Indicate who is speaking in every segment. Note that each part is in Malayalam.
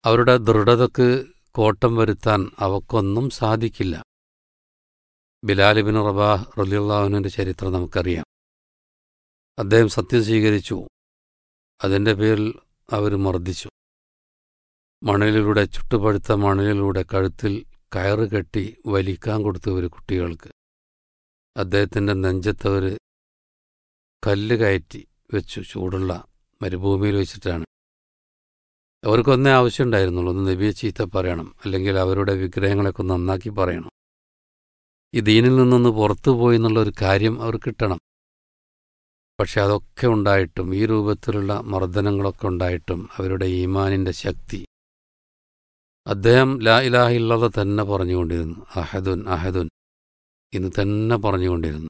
Speaker 1: അവരുടെ ദൃഢതക്ക് കോട്ടം വരുത്താൻ അവക്കൊന്നും സാധിക്കില്ല ബിലാലിബിൻ റബാഹ് റലിയുള്ളാഹുവിൻ്റെ ചരിത്രം നമുക്കറിയാം അദ്ദേഹം സത്യം സ്വീകരിച്ചു അതിൻ്റെ പേരിൽ അവർ മർദ്ദിച്ചു മണലിലൂടെ ചുട്ടുപഴുത്ത മണലിലൂടെ കഴുത്തിൽ കയറ് കെട്ടി വലിക്കാൻ കൊടുത്തു ഒരു കുട്ടികൾക്ക് അദ്ദേഹത്തിൻ്റെ നെഞ്ചത്തവർ കല്ല് കയറ്റി വെച്ചു ചൂടുള്ള മരുഭൂമിയിൽ വെച്ചിട്ടാണ് അവർക്കൊന്നേ ആവശ്യമുണ്ടായിരുന്നുള്ളൂ ഒന്ന് നബിയെ ചീത്ത പറയണം അല്ലെങ്കിൽ അവരുടെ വിഗ്രഹങ്ങളൊക്കെ ഒന്ന് നന്നാക്കി പറയണം ഈ ദീനിൽ നിന്നൊന്ന് പുറത്തു പോയി എന്നുള്ളൊരു കാര്യം അവർ കിട്ടണം പക്ഷെ അതൊക്കെ ഉണ്ടായിട്ടും ഈ രൂപത്തിലുള്ള മർദ്ദനങ്ങളൊക്കെ ഉണ്ടായിട്ടും അവരുടെ ഈമാനിൻ്റെ ശക്തി അദ്ദേഹം ലാ ഇലാഹില്ലാതെ തന്നെ പറഞ്ഞുകൊണ്ടിരുന്നു അഹദുൻ അഹദുൻ ഇന്ന് തന്നെ പറഞ്ഞുകൊണ്ടിരുന്നു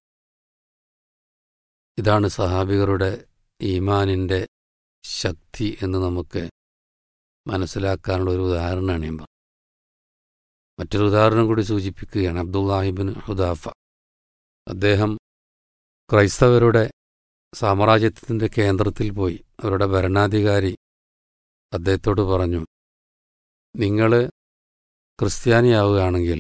Speaker 1: ഇതാണ് സഹാബികളുടെ ഈമാനിൻ്റെ ശക്തി എന്ന് നമുക്ക് മനസ്സിലാക്കാനുള്ള ഒരു ഉദാഹരണമാണ് ഞാൻ മറ്റൊരു ഉദാഹരണം കൂടി സൂചിപ്പിക്കുകയാണ് അബ്ദുല്ലാഹിബിൻ ഹുദാഫ അദ്ദേഹം ക്രൈസ്തവരുടെ സാമ്രാജ്യത്തിൻ്റെ കേന്ദ്രത്തിൽ പോയി അവരുടെ ഭരണാധികാരി അദ്ദേഹത്തോട് പറഞ്ഞു നിങ്ങൾ ക്രിസ്ത്യാനിയാവുകയാണെങ്കിൽ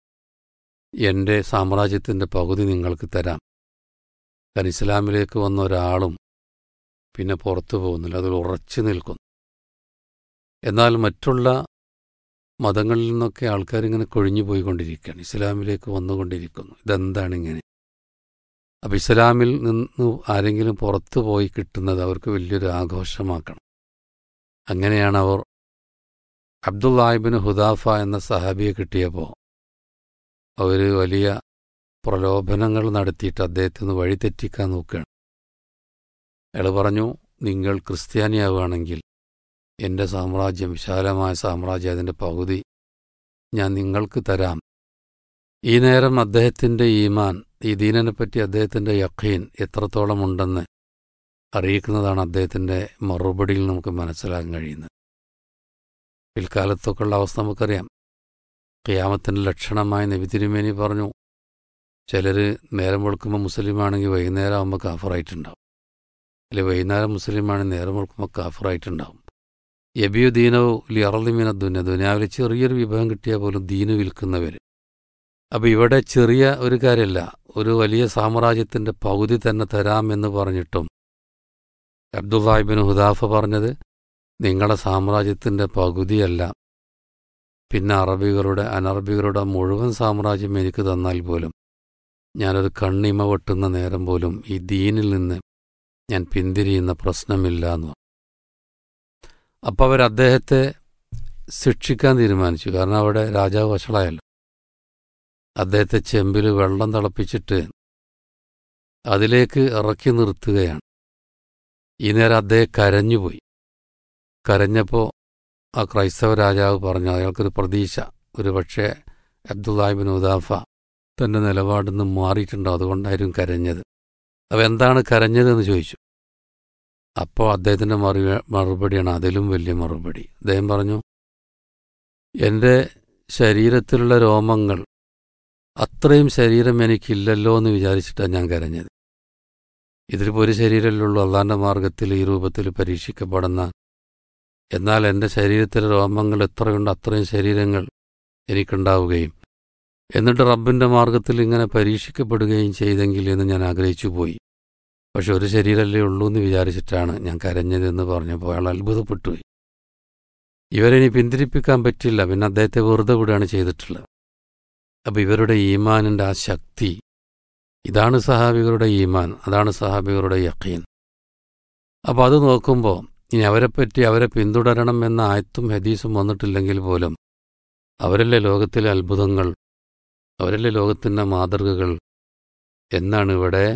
Speaker 1: എൻ്റെ സാമ്രാജ്യത്തിൻ്റെ പകുതി നിങ്ങൾക്ക് തരാം കാരണം ഇസ്ലാമിലേക്ക് വന്ന ഒരാളും പിന്നെ പുറത്തു പോകുന്നില്ല അതിൽ ഉറച്ചു നിൽക്കുന്നു എന്നാൽ മറ്റുള്ള മതങ്ങളിൽ നിന്നൊക്കെ ആൾക്കാരിങ്ങനെ കൊഴിഞ്ഞു പോയിക്കൊണ്ടിരിക്കുകയാണ് ഇസ്ലാമിലേക്ക് വന്നുകൊണ്ടിരിക്കുന്നു ഇതെന്താണ് ഇങ്ങനെ അപ്പം ഇസ്ലാമിൽ നിന്ന് ആരെങ്കിലും പുറത്തു പോയി കിട്ടുന്നത് അവർക്ക് വലിയൊരു ആഘോഷമാക്കണം അങ്ങനെയാണ് അവർ അബ്ദുല്ലാഹിബിന് ഹുദാഫ എന്ന സഹാബിയെ കിട്ടിയപ്പോൾ അവർ വലിയ പ്രലോഭനങ്ങൾ നടത്തിയിട്ട് അദ്ദേഹത്തിന് വഴിതെറ്റിക്കാൻ നോക്കുകയാണ് അയാൾ പറഞ്ഞു നിങ്ങൾ ക്രിസ്ത്യാനിയാവുകയാണെങ്കിൽ എൻ്റെ സാമ്രാജ്യം വിശാലമായ സാമ്രാജ്യം അതിൻ്റെ പകുതി ഞാൻ നിങ്ങൾക്ക് തരാം ഈ നേരം അദ്ദേഹത്തിൻ്റെ ഈമാൻ ഈ ദീനനെപ്പറ്റി അദ്ദേഹത്തിൻ്റെ യഖീൻ എത്രത്തോളം ഉണ്ടെന്ന് അറിയിക്കുന്നതാണ് അദ്ദേഹത്തിൻ്റെ മറുപടിയിൽ നമുക്ക് മനസ്സിലാക്കാൻ കഴിയുന്നത് പിൽക്കാലത്തൊക്കെയുള്ള അവസ്ഥ നമുക്കറിയാം ഖിയാമത്തിൻ്റെ ലക്ഷണമായ നബി തിരുമേനി പറഞ്ഞു ചിലർ നേരം വെളുക്കുമ്പോൾ മുസ്ലിമാണെങ്കിൽ വൈകുന്നേരം ആകുമ്പോൾ കാഫറായിട്ടുണ്ടാവും അല്ലെങ്കിൽ വൈകുന്നേരം മുസ്ലിമാണെങ്കിൽ നേരം വെളുക്കുമ്പോൾ കാഫറായിട്ടുണ്ടാവും യബിയു ദീനവു ലി അറളിമീന ദുന ദുനിയാവിൽ ചെറിയൊരു വിഭവം കിട്ടിയാൽ പോലും ദീന് വിൽക്കുന്നവർ അപ്പോൾ ഇവിടെ ചെറിയ ഒരു കാര്യമല്ല ഒരു വലിയ സാമ്രാജ്യത്തിൻ്റെ പകുതി തന്നെ തരാമെന്ന് പറഞ്ഞിട്ടും അബ്ദുല്ലാഹിബിൻ ഹുദാഫ പറഞ്ഞത് നിങ്ങളുടെ സാമ്രാജ്യത്തിൻ്റെ പകുതിയല്ല പിന്നെ അറബികളുടെ അനറബികളുടെ മുഴുവൻ സാമ്രാജ്യം എനിക്ക് തന്നാൽ പോലും ഞാനൊരു കണ്ണിമ വെട്ടുന്ന നേരം പോലും ഈ ദീനിൽ നിന്ന് ഞാൻ പിന്തിരിയുന്ന പ്രശ്നമില്ല എന്ന് അപ്പോൾ അവർ അദ്ദേഹത്തെ ശിക്ഷിക്കാൻ തീരുമാനിച്ചു കാരണം അവിടെ രാജാവ് വഷളായല്ലോ അദ്ദേഹത്തെ ചെമ്പിൽ വെള്ളം തിളപ്പിച്ചിട്ട് അതിലേക്ക് ഇറക്കി നിർത്തുകയാണ് ഈ നേരം അദ്ദേഹം കരഞ്ഞുപോയി കരഞ്ഞപ്പോൾ ആ ക്രൈസ്തവ രാജാവ് പറഞ്ഞു അയാൾക്കൊരു പ്രതീക്ഷ ഒരു പക്ഷേ അബ്ദുല്ലാഹിബിൻ ഉദാഫ തന്റെ നിലപാടിൽ നിന്ന് മാറിയിട്ടുണ്ടോ അതുകൊണ്ടായിരുന്നു കരഞ്ഞത് അപ്പോൾ എന്താണ് കരഞ്ഞതെന്ന് ചോദിച്ചു അപ്പോൾ അദ്ദേഹത്തിൻ്റെ മറു മറുപടിയാണ് അതിലും വലിയ മറുപടി അദ്ദേഹം പറഞ്ഞു എൻ്റെ ശരീരത്തിലുള്ള രോമങ്ങൾ അത്രയും ശരീരം എനിക്കില്ലല്ലോ എന്ന് വിചാരിച്ചിട്ടാണ് ഞാൻ കരഞ്ഞത് ഇതിലിപ്പോൾ ഒരു ശരീരമല്ലുള്ളൂ അള്ളാൻ്റെ മാർഗത്തിൽ ഈ രൂപത്തിൽ പരീക്ഷിക്കപ്പെടുന്ന എന്നാൽ എൻ്റെ ശരീരത്തിലെ രോമങ്ങൾ എത്രയുണ്ട് അത്രയും ശരീരങ്ങൾ എനിക്കുണ്ടാവുകയും എന്നിട്ട് റബ്ബിൻ്റെ മാർഗത്തിൽ ഇങ്ങനെ പരീക്ഷിക്കപ്പെടുകയും ചെയ്തെങ്കിൽ എന്ന് ഞാൻ ആഗ്രഹിച്ചു പോയി പക്ഷെ ഒരു ശരീരമല്ലേ ഉള്ളൂ എന്ന് വിചാരിച്ചിട്ടാണ് ഞാൻ കരഞ്ഞതെന്ന് പറഞ്ഞപ്പോൾ അയാൾ അത്ഭുതപ്പെട്ടുപോയി ഇവരിനി പിന്തിരിപ്പിക്കാൻ പറ്റില്ല പിന്നെ അദ്ദേഹത്തെ വെറുതെ വിടുകയാണ് ചെയ്തിട്ടുള്ളത് അപ്പം ഇവരുടെ ഈമാനിൻ്റെ ആ ശക്തി ഇതാണ് സഹാബികളുടെ ഈമാൻ അതാണ് സഹാബികളുടെ യക്കീൻ അപ്പോൾ അത് നോക്കുമ്പോൾ ഇനി അവരെപ്പറ്റി അവരെ പിന്തുടരണം എന്ന ആയത്തും ഹദീസും വന്നിട്ടില്ലെങ്കിൽ പോലും അവരല്ലേ ലോകത്തിലെ അത്ഭുതങ്ങൾ അവരല്ലേ ലോകത്തിൻ്റെ മാതൃകകൾ എന്നാണ് ഇവിടെ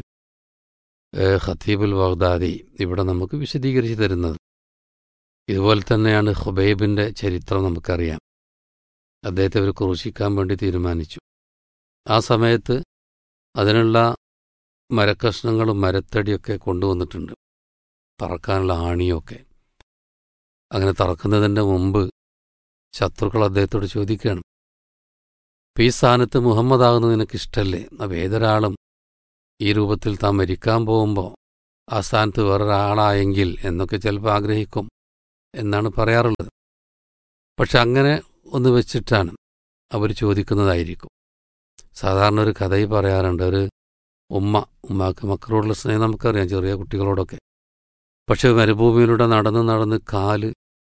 Speaker 1: ഖത്തീബുൽ ബഗ്ദാദി ഇവിടെ നമുക്ക് വിശദീകരിച്ച് തരുന്നത് ഇതുപോലെ തന്നെയാണ് ഹുബൈബിൻ്റെ ചരിത്രം നമുക്കറിയാം അദ്ദേഹത്തെ അവർ ക്രൂശിക്കാൻ വേണ്ടി തീരുമാനിച്ചു ആ സമയത്ത് അതിനുള്ള മരക്കഷ്ണങ്ങളും മരത്തടിയൊക്കെ കൊണ്ടുവന്നിട്ടുണ്ട് തറക്കാനുള്ള ആണിയൊക്കെ അങ്ങനെ തറക്കുന്നതിൻ്റെ മുമ്പ് ശത്രുക്കൾ അദ്ദേഹത്തോട് ചോദിക്കുകയാണ് അപ്പം ഈ സ്ഥാനത്ത് മുഹമ്മദ് ആകുന്നത് നിനക്കിഷ്ടല്ലേ അപ്പം ഏതൊരാളും ഈ രൂപത്തിൽ താൻ മരിക്കാൻ പോകുമ്പോൾ ആ സ്ഥാനത്ത് വേറൊരാളായെങ്കിൽ എന്നൊക്കെ ചിലപ്പോൾ ആഗ്രഹിക്കും എന്നാണ് പറയാറുള്ളത് പക്ഷെ അങ്ങനെ ഒന്ന് വെച്ചിട്ടാണ് അവർ ചോദിക്കുന്നതായിരിക്കും സാധാരണ ഒരു കഥയിൽ പറയാറുണ്ട് ഒരു ഉമ്മ ഉമ്മാക്ക് മക്കളോടുള്ള സ്നേഹം നമുക്കറിയാം ചെറിയ കുട്ടികളോടൊക്കെ പക്ഷെ മരുഭൂമിയിലൂടെ നടന്ന് നടന്ന് കാല്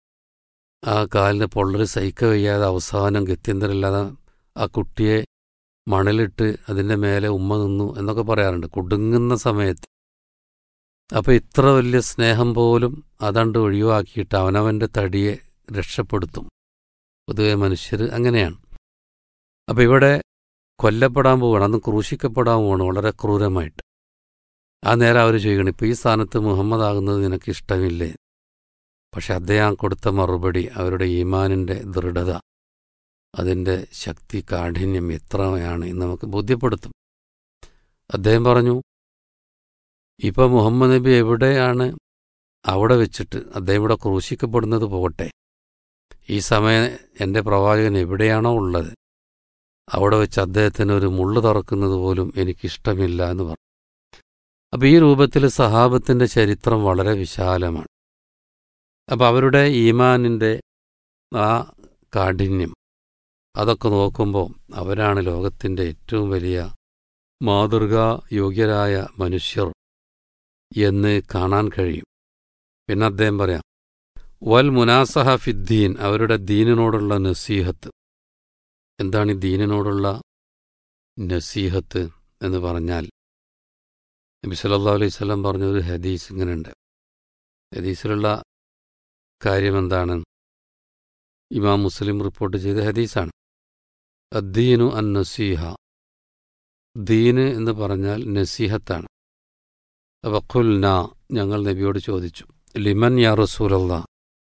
Speaker 1: ആ കാലിന് പൊള്ളൽ സഹിക്ക വയ്യാതെ അവസാനം ഗത്യന്തരമില്ലാതെ ആ കുട്ടിയെ മണലിട്ട് അതിൻ്റെ മേലെ ഉമ്മ നിന്നു എന്നൊക്കെ പറയാറുണ്ട് കുടുങ്ങുന്ന സമയത്ത് അപ്പോൾ ഇത്ര വലിയ സ്നേഹം പോലും അതണ്ട് ഒഴിവാക്കിയിട്ട് അവനവൻ്റെ തടിയെ രക്ഷപ്പെടുത്തും പൊതുവെ മനുഷ്യർ അങ്ങനെയാണ് അപ്പോൾ ഇവിടെ കൊല്ലപ്പെടാൻ പോവുകയാണ് അന്ന് ക്രൂശിക്കപ്പെടാൻ പോവാണ് വളരെ ക്രൂരമായിട്ട് ആ നേരം അവർ ചോദിക്കണം ഇപ്പോൾ ഈ സ്ഥാനത്ത് മുഹമ്മദ് ആകുന്നത് നിനക്ക് ഇഷ്ടമില്ലേ പക്ഷെ അദ്ദേഹം കൊടുത്ത മറുപടി അവരുടെ ഈമാനിൻ്റെ ദൃഢത അതിൻ്റെ ശക്തി കാഠിന്യം എത്രയാണ് എന്ന് നമുക്ക് ബോധ്യപ്പെടുത്തും അദ്ദേഹം പറഞ്ഞു ഇപ്പം മുഹമ്മദ് നബി എവിടെയാണ് അവിടെ വെച്ചിട്ട് അദ്ദേഹം ഇവിടെ ക്രൂശിക്കപ്പെടുന്നത് പോകട്ടെ ഈ സമയം എൻ്റെ പ്രവാചകൻ എവിടെയാണോ ഉള്ളത് അവിടെ വെച്ച് അദ്ദേഹത്തിന് ഒരു മുള്ളു തുറക്കുന്നത് പോലും എനിക്കിഷ്ടമില്ല എന്ന് പറഞ്ഞു അപ്പം ഈ രൂപത്തിൽ സഹാബത്തിൻ്റെ ചരിത്രം വളരെ വിശാലമാണ് അപ്പം അവരുടെ ഈമാനിൻ്റെ ആ കാഠിന്യം അതൊക്കെ നോക്കുമ്പോൾ അവരാണ് ലോകത്തിൻ്റെ ഏറ്റവും വലിയ മാതൃകാ യോഗ്യരായ മനുഷ്യർ എന്ന് കാണാൻ കഴിയും പിന്നെ അദ്ദേഹം പറയാം വൽ മുനാസഹ ഫിദ്ദീൻ അവരുടെ ദീനിനോടുള്ള നസീഹത്ത് എന്താണ് ഈ ദീനിനോടുള്ള നസീഹത്ത് എന്ന് പറഞ്ഞാൽ നബി സല്ലല്ലാഹു അലൈഹി വസല്ലം പറഞ്ഞ ഒരു ഹദീസ് ഇങ്ങനെയുണ്ട് ഹദീസിലുള്ള കാര്യം എന്താണ് ഇമാം മുസ്ലിം റിപ്പോർട്ട് ചെയ്ത ഹദീസാണ് അദ്ദീനു അൻ നസീഹ ദീന് എന്ന് പറഞ്ഞാൽ നസീഹത്താണ് വഖുൽന ഞങ്ങൾ നബിയോട് ചോദിച്ചു ലിമൻ യാ റസൂലല്ലാ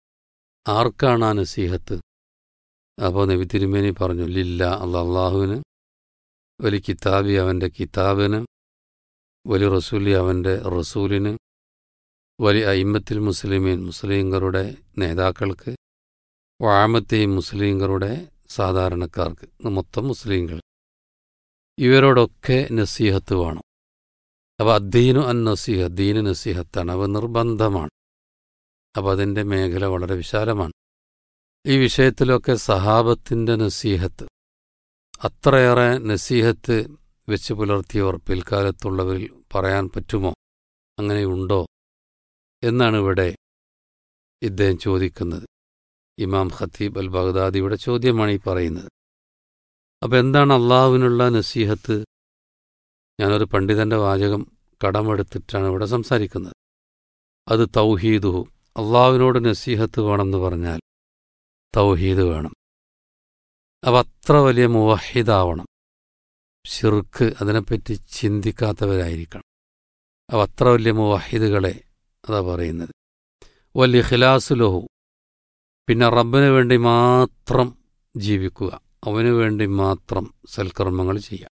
Speaker 1: ആർക്കാണ് ആ നസീഹത്ത് അപ്പോൾ നബി തിരുമേനി പറഞ്ഞു ലില്ല അള്ളാഹുവിന് വലി കിതാബി അവൻ്റെ കിതാബിന് വലി റസൂലി അവൻ്റെ റസൂലിന് വലി അയിമത്തിൽ മുസ്ലിമീൻ മുസ്ലിങ്ങളുടെ നേതാക്കൾക്ക് വാമത്തെയും മുസ്ലിങ്ങളുടെ സാധാരണക്കാർക്ക് മൊത്തം മുസ്ലിങ്ങൾ ഇവരോടൊക്കെ നസീഹത്ത് വേണം അപ്പോൾ അദ്ദീനു അൻ നസീഹ ദീന് നസീഹത്താണ് അവ നിർബന്ധമാണ് അപ്പോൾ അതിൻ്റെ മേഖല വളരെ വിശാലമാണ് ഈ വിഷയത്തിലൊക്കെ സഹാബത്തിൻ്റെ നസീഹത്ത് അത്രയേറെ നസീഹത്ത് വെച്ച് പുലർത്തിയവർ പിൽക്കാലത്തുള്ളവരിൽ പറയാൻ പറ്റുമോ അങ്ങനെയുണ്ടോ എന്നാണ് ഇവിടെ ഇദ്ദേഹം ചോദിക്കുന്നത് ഇമാം ഖത്തീബ് അൽ ബഗ്ദാദിയുടെ ചോദ്യമാണ് ഈ പറയുന്നത് അപ്പോൾ എന്താണ് അള്ളാഹുവിനുള്ള നസീഹത്ത് ഞാനൊരു പണ്ഡിതന്റെ വാചകം കടമെടുത്തിട്ടാണ് ഇവിടെ സംസാരിക്കുന്നത് അത് തൗഹീദുഹു അള്ളാഹുവിനോട് നസീഹത്ത് വേണമെന്ന് പറഞ്ഞാൽ തൗഹീദ് വേണം അപ്പം അത്ര വലിയ മുവഹിദാവണം ഷിർക്ക് അതിനെപ്പറ്റി ചിന്തിക്കാത്തവരായിരിക്കണം അപ്പം അത്ര വലിയ മുവഹിദുകളെ അതാ പറയുന്നത് വലിയ ഖിലാസുലഹു പിന്നെ റബ്ബിന് വേണ്ടി മാത്രം ജീവിക്കുക അവനു വേണ്ടി മാത്രം സൽക്കർമ്മങ്ങൾ ചെയ്യാം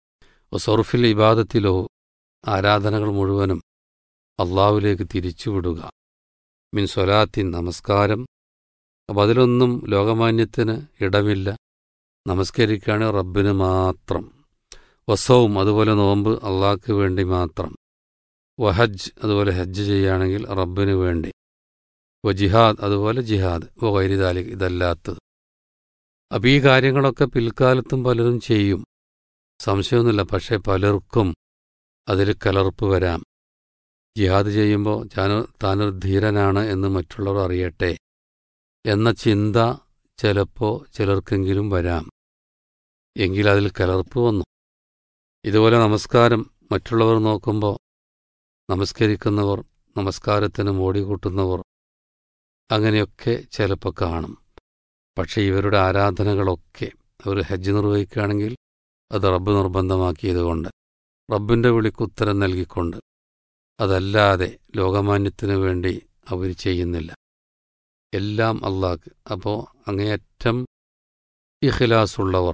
Speaker 1: സൊർഫിൽ ഇബാദത്തിലോ ആരാധനകൾ മുഴുവനും അള്ളാഹുവിലേക്ക് തിരിച്ചുവിടുക മിൻ സ്വലാത്തിൻ നമസ്കാരം അപ്പം അതിലൊന്നും ലോകമാന്യത്തിന് ഇടമില്ല നമസ്കരിക്കുകയാണ് റബ്ബിന് മാത്രം വസവും അതുപോലെ നോമ്പ് അള്ളാഹ്ക്ക് വേണ്ടി മാത്രം വഹജ് അതുപോലെ ഹജ്ജ് ചെയ്യുകയാണെങ്കിൽ റബ്ബിന് വേണ്ടി വ ജിഹാദ് അതുപോലെ ജിഹാദ് വ വൈരിതാലി ഇതല്ലാത്തത് അപ്പം ഈ കാര്യങ്ങളൊക്കെ പിൽക്കാലത്തും പലരും ചെയ്യും സംശയമൊന്നുമില്ല പക്ഷേ പലർക്കും അതിൽ കലർപ്പ് വരാം ജിഹാദ് ചെയ്യുമ്പോൾ ഞാൻ താനൊരു ധീരനാണ് എന്ന് മറ്റുള്ളവർ അറിയട്ടെ എന്ന ചിന്ത ചിലപ്പോൾ ചിലർക്കെങ്കിലും വരാം എങ്കിൽ അതിൽ കലർപ്പ് വന്നു ഇതുപോലെ നമസ്കാരം മറ്റുള്ളവർ നോക്കുമ്പോൾ നമസ്കരിക്കുന്നവർ നമസ്കാരത്തിന് മോടി കൂട്ടുന്നവർ അങ്ങനെയൊക്കെ ചിലപ്പോൾ കാണും പക്ഷേ ഇവരുടെ ആരാധനകളൊക്കെ അവർ ഹജ്ജ് നിർവഹിക്കുകയാണെങ്കിൽ അത് റബ്ബ് നിർബന്ധമാക്കിയതുകൊണ്ട് റബ്ബിൻ്റെ വിളിക്ക് ഉത്തരം നൽകിക്കൊണ്ട് അതല്ലാതെ ലോകമാന്യത്തിനു വേണ്ടി അവർ ചെയ്യുന്നില്ല എല്ലാം അള്ളാഹ് അപ്പോൾ അങ്ങേയറ്റം ഇഖിലാസുള്ളവർ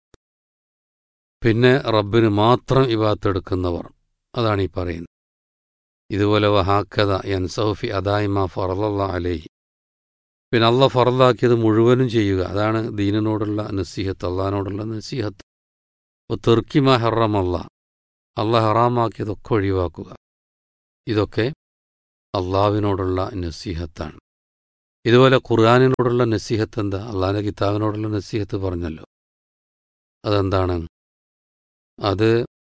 Speaker 1: പിന്നെ റബ്ബിന് മാത്രം ഇവാത്തെടുക്കുന്നവർ അതാണ് ഈ പറയുന്നത് ഇതുപോലെ വഹാക്കഥ യൻസൗഫി അദായിമ ഫറലല്ല അലേഹി പിന്നെ അള്ള ഫറലാക്കിയത് മുഴുവനും ചെയ്യുക അതാണ് ദീനിനോടുള്ള നസീഹത്ത് അള്ളഹാനോടുള്ള നസീഹത്ത് തെർക്കിമ ഹറമല്ല അള്ളാഹ് ഹറാമാക്കിയതൊക്കെ ഒഴിവാക്കുക ഇതൊക്കെ അള്ളാവിനോടുള്ള നസീഹത്താണ് ഇതുപോലെ ഖുർആാനിനോടുള്ള നസീഹത്ത് എന്താ അള്ളാഹിൻ്റെ കിതാബിനോടുള്ള നസീഹത്ത് പറഞ്ഞല്ലോ അതെന്താണ് അത്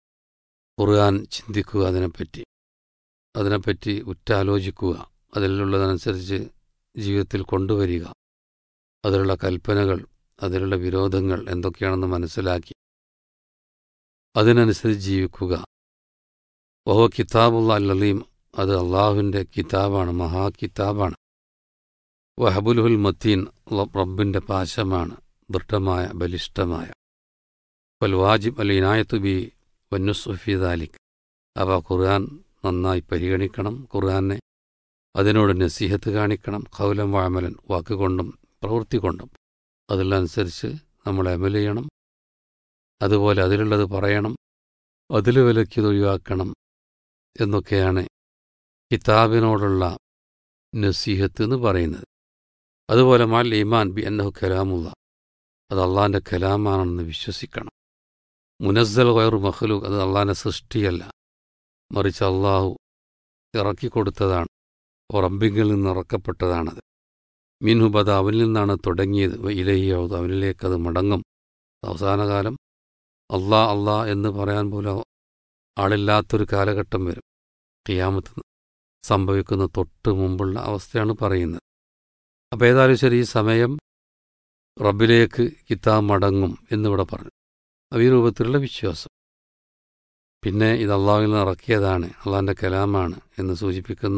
Speaker 1: ഖുർആൻ ചിന്തിക്കുക അതിനെപ്പറ്റി അതിനെപ്പറ്റി ഉറ്റാലോചിക്കുക അതിലുള്ളതനുസരിച്ച് ജീവിതത്തിൽ കൊണ്ടുവരിക അതിലുള്ള കൽപ്പനകൾ അതിലുള്ള വിരോധങ്ങൾ എന്തൊക്കെയാണെന്ന് മനസ്സിലാക്കി അതിനനുസരിച്ച് ജീവിക്കുക ഓഹോ കിതാബുള്ള അല്ലീം അത് അള്ളാഹുവിൻ്റെ കിതാബാണ് മഹാ കിതാബാണ് വഹബുലുൽ മത്തീൻ റബ്ബിൻ്റെ പാശമാണ് ദൃഢമായ ബലിഷ്ഠമായ വൽ വാജിബ് അൽ ഇനായത്തു ബി വന്നുസുഫി ദാലിക് അവ ഖുർആൻ നന്നായി പരിഗണിക്കണം ഖുർആനെ അതിനോട് നസീഹത്ത് കാണിക്കണം കൗലം വാമലൻ വാക്കുകൊണ്ടും പ്രവൃത്തി കൊണ്ടും അതിലനുസരിച്ച് നമ്മൾ അമൽ ചെയ്യണം അതുപോലെ അതിലുള്ളത് പറയണം അതിൽ വിലക്കിയത് ഒഴിവാക്കണം എന്നൊക്കെയാണ് കിതാബിനോടുള്ള നസീഹത്ത് എന്ന് പറയുന്നത് അതുപോലെ മാൽ ഈമാൻ ബി അന്നഹു കലാമുള്ള അത് അള്ളാഹിൻ്റെ കലാമാണെന്ന് വിശ്വസിക്കണം മുനസ്സൽ വയറു മഹ്ലൂഖ് അത് അള്ളാഹിൻ്റെ സൃഷ്ടിയല്ല മറിച്ച് അള്ളാഹു ഇറക്കിക്കൊടുത്തതാണ് റബ്ബിങ്കിൽ നിന്ന് ഇറക്കപ്പെട്ടതാണത് മീൻഹുബത് അവനിൽ നിന്നാണ് തുടങ്ങിയത് ഇലഹിയാവത് അവനിലേക്ക് അത് മടങ്ങും അവസാനകാലം അള്ളാ അള്ളാ എന്ന് പറയാൻ പോലും ആളില്ലാത്തൊരു കാലഘട്ടം വരും ഖിയാമത്ത് സംഭവിക്കുന്ന തൊട്ട് മുമ്പുള്ള അവസ്ഥയാണ് പറയുന്നത് അപ്പോൾ ഏതായാലും ശരി ഈ സമയം റബ്ബിലേക്ക് കിതാബ് മടങ്ങും എന്നിവിടെ പറഞ്ഞു ഈ രൂപത്തിലുള്ള വിശ്വാസം പിന്നെ ഇത് അള്ളാഹുവിൽ നിന്ന് ഇറക്കിയതാണ് അള്ളാഹിൻ്റെ കലാമാണ് എന്ന് സൂചിപ്പിക്കുന്ന